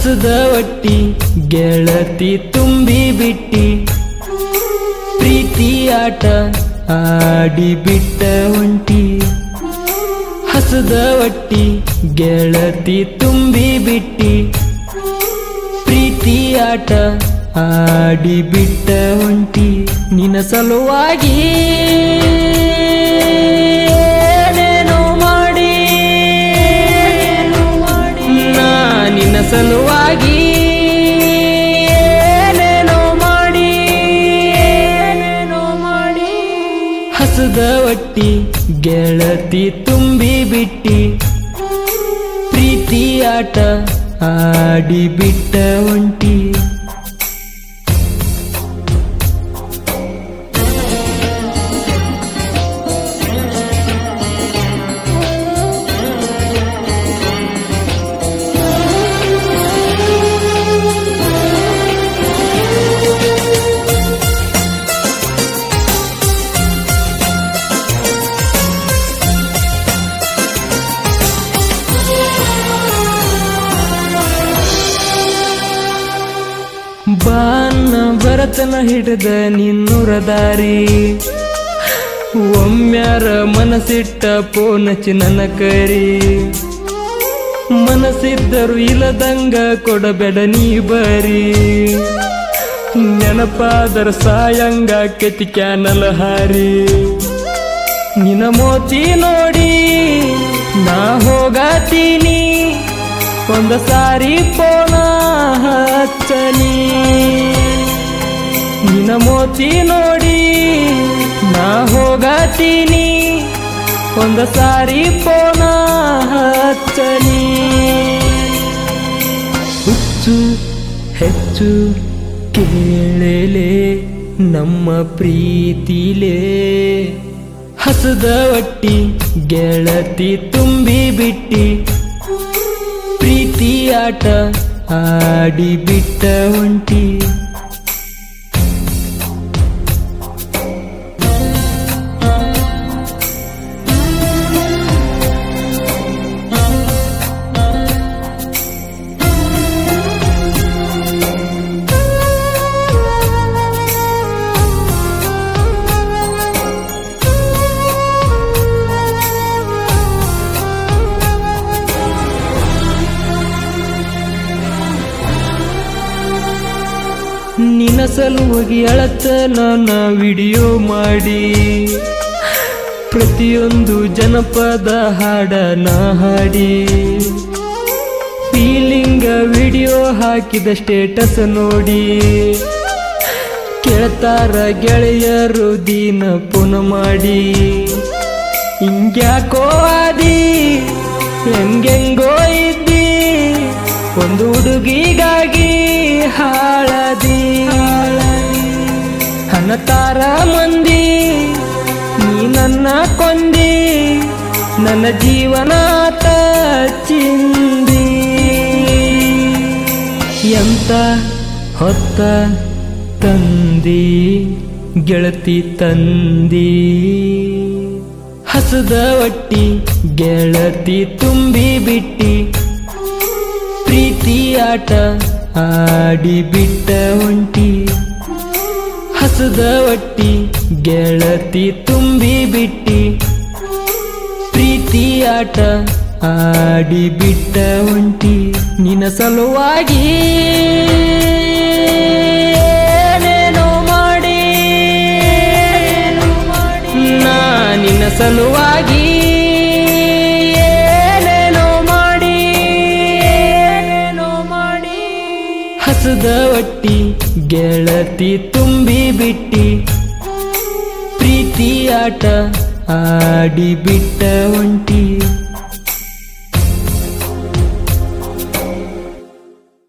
ಹಸದ ಒಟ್ಟಿ ಗೆಳತಿ ತುಂಬಿ ಬಿಟ್ಟಿ ಪ್ರೀತಿ ಆಟ ಆಡಿ ಬಿಟ್ಟ ಒಂಟಿ ಹಸದ ಒಟ್ಟಿ ಗೆಳತಿ ತುಂಬಿ ಬಿಟ್ಟಿ ಪ್ರೀತಿ ಆಟ ಆಡಿ ಬಿಟ್ಟ ಒಂಟಿ ನಿನ್ನ ಸಲುವಾಗಿ ಏನೇನೋ ಮಾಡಿ ನಾ ನಿನ್ನ ಸಲುವಾಗಿ ಏನೇನೋ ಮಾಡಿ ಏನೇನೋ ಮಾಡಿ ಹಸದ ಒಟ್ಟಿ ಗೆಳತಿ ತುಂಬಿ ಬಿಟ್ಟಿ ಪ್ರೀತಿ ಆಟ ಆಡಿ ಬಿಟ್ಟ ಒಂಟಿ ಬಾನ ಭರತನ ಹಿಡಿದ ನಿನ್ನುರ ದಾರಿ ಒಮ್ಮ್ಯಾರ ಮನಸ್ಸಿಟ್ಟ ಪೋನಚಿ ನನ್ನ ಕರಿ ಮನಸ್ಸಿದ್ದರು ಇಲ್ಲದಂಗ ಕೊಡಬೇಡ ನೀ ಬರಿ ನೆನಪಾದರ ಸಾಯಂಗ ಕೆತಿ ಕ್ಯಾನಲ್ ಹಾರಿ ನಿನ ಮೋತಿ ನೋಡಿ ನಾ ಹೋಗತೀನಿ ಒಂದ ಸಾರಿ ಪೋನ ಹಚ್ಚನಿ ನಿನ ಮೋತಿ ನೋಡಿ ನಾ ಹೋಗತೀನಿ ಒಂದ ಸಾರಿ ಪೋನ ಹಚ್ಚನಿ ಹುಚ್ಚು ಹೆಚ್ಚು ಕೇಳಲೆ ನಮ್ಮ ಪ್ರೀತಿಲೇ ಹಸದ ಒಟ್ಟಿ ಗೆಳತಿ ತುಂಬಿ ಬಿಟ್ಟಿ ಪ್ರೀತಿ ಆಟ ಆಡಿ ಬಿಟ್ಟ ಒಂಟಿ ನಿನ್ನ ಸಲುವಾಗಿ ಅಳತ ನನ್ನ ವಿಡಿಯೋ ಮಾಡಿ ಪ್ರತಿಯೊಂದು ಜನಪದ ಹಾಡ ನಾ ಹಾಡಿ ಫೀಲಿಂಗ ವಿಡಿಯೋ ಹಾಕಿದ ಸ್ಟೇಟಸ್ ನೋಡಿ ಕೇಳ್ತಾರ ಗೆಳೆಯರು ದಿನ ಪುನ ಮಾಡಿ ಹಿಂಗ್ಯಾಕೋ ಆದಿ ಹೆಂಗೆಂಗೋ ಇದ್ದಿ ಒಂದು ಹುಡುಗಿಗಾಗಿ ಹಾಳದಿ ಹನತಾರ ಮಂದಿ ನೀ ನನ್ನ ಕೊಂದಿ ನನ್ನ ಜೀವನ ಆತ ಚಿಂದಿ ಎಂತ ಹೊತ್ತ ತಂದಿ ಗೆಳತಿ ತಂದಿ ಹಸದ ಒಟ್ಟಿ ಗೆಳತಿ ತುಂಬಿ ಬಿಟ್ಟಿ ಪ್ರೀತಿ ಆಟ ಆಡಿ ಬಿಟ್ಟ ಒಂಟಿ ಹಸದ ಒಟ್ಟಿ ಗೆಳತಿ ತುಂಬಿ ಬಿಟ್ಟಿ ಪ್ರೀತಿ ಆಟ ಆಡಿ ಬಿಟ್ಟ ಒಂಟಿ ನಿನ್ನ ಸಲುವಾಗಿ ಏನೇನೋ ಮಾಡಿ ನಾ ನಿನ್ನ ಸಲುವಾಗಿ ಏನೇನೋ ಮಾಡಿ ಏನೇನೋ ಮಾಡಿ ಹಸದ ಒಟ್ಟಿ ಗೆಳತಿ ತುಂಬಿ ಬಿಟ್ಟಿ ಪ್ರೀತಿ ಆಟ ಆಡಿ ಬಿಟ್ಟ ಒಂಟಿ